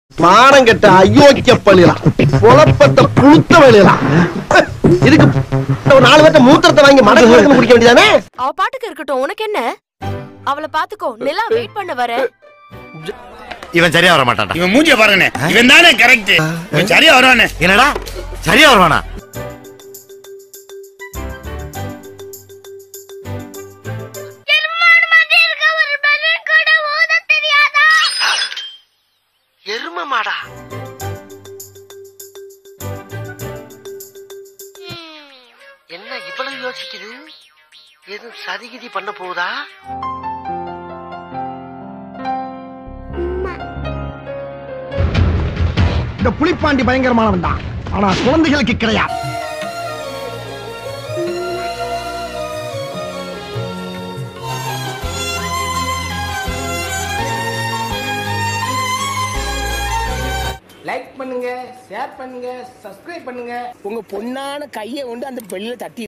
மானம் கெட்ட அயோக்கிய பள்ளிலாம் புலப்பட்ட புழுத்த வழியலாம் இதுக்கு ஒரு நாலு பேர்த்த மூத்திரத்தை வாங்கி மடங்கு குடிக்க வேண்டியதானே அவ பாட்டுக்கு இருக்கட்டும் உனக்கு என்ன அவளை பாத்துக்கோ நிலா வெயிட் பண்ண வர இவன் சரியா வர மாட்டான்டா இவன் மூஞ்சிய பாருங்கண்ணே இவன் தானே கரெக்ட் இவன் சரியா வருவானே என்னடா சரியா வருவானா எரும மாடா என்ன இவ்வளவு யோசிக்குது எதுவும் சதிகிதி பண்ண போகுதா இந்த புலிப்பாண்டி பயங்கரமானவன் தான் ஆனா குழந்தைகளுக்கு கிடையாது லைக் பண்ணுங்க ஷேர் பண்ணுங்க சப்ஸ்கிரைப் பண்ணுங்க உங்க பொண்ணான கையை கொண்டு அந்த பெல்லில தட்டி